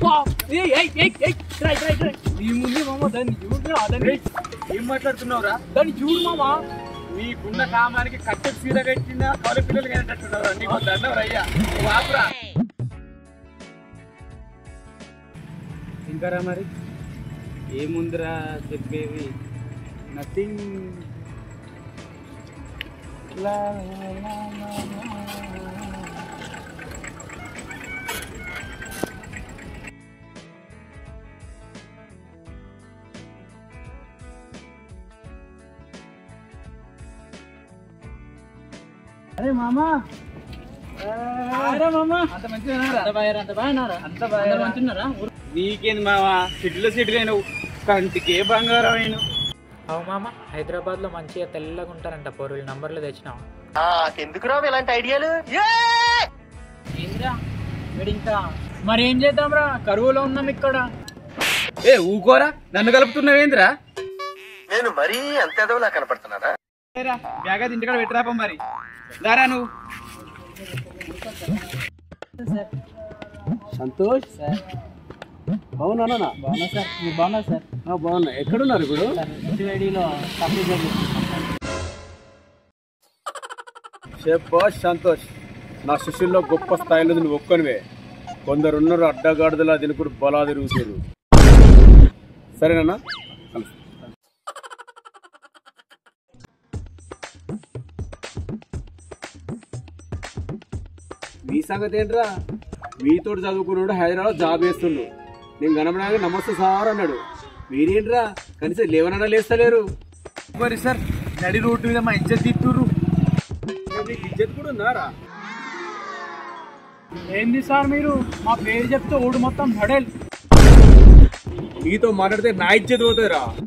అబ్బా ఏయ్ ఏయ్ ఏయ్ ఏయ్ ట్రై ట్రై ట్రై నీ ముందే మామ దాన్ని చూడు అదని ఏం మాట్లాడుతున్నావురా దాన్ని చూడు మామ నీకున్న కామానికి కట్టె సీర కట్టిన కౌల పిల్లలు కనేటట్టున్నారా నీకు దండం అయ్యా నువ్వు ఆపురా ఇంకారా మరి ఏముందిరా చెప్పేది నథింగ్ అరే మామా అరే మామా అంత మంచిగా అంత బాగా అంత బాగా అంత బాగా మంచిన్నారా నీకేంది మావా సిటీలో సిటీలో అయినావు కంటికే బంగారం అయిన అవు మామ హైదరాబాద్ లో మంచిగా తెల్లగా ఉంటారంట పొరులు నంబర్లు తెచ్చినావు ఏంద్రా వీడు ఇంకా మరి ఏం చేద్దాంరా కరువులో ఉన్నాం ఇక్కడ ఏ ఊకోరా నన్ను కలుపుతున్నావేంద్రా నేను మరీ అంత ఎదవలా కనపడుతున్నారా బ్యాగ్ అది ఇంటికాడ పెట్టరాప మరి దారా నువ్వు సంతోష్ బాగున్నానా బాగున్నా సార్ మీరు బాగున్నా సార్ బాగున్నా ఎక్కడున్నారు ఇప్పుడు సిటీలో కంప్లీట్ శబాష్ సంతోష్ నా శిష్యుల్లో గొప్ప స్థాయిలో నువ్వు ఒక్కనివే కొందరున్నారు అడ్డగాడిదలా దినకుడు బలా తిరుగుతారు సరేనా కలుసు. మీ సంగతి ఏంట్రా మీతో చదువుకున్నాడు హైదరాబాద్ జాబ్ చేస్తుండు నేను కనపడానికి నమస్తే సార్ అన్నాడు మీరేంట్రా కనీసం లేవనన్నా లేస్తలేరు మరి సార్ నడి రోడ్డు మీద మా ఇజ్జత్ తిట్టుర్రు నీకు ఇజ్జత్ కూడా ఉన్నారా ఏంది సార్ మీరు మా పేరు చెప్తే ఊడు మొత్తం హడేల్ నీతో మాట్లాడితే నా ఇజ్జత్ పోతుందిరా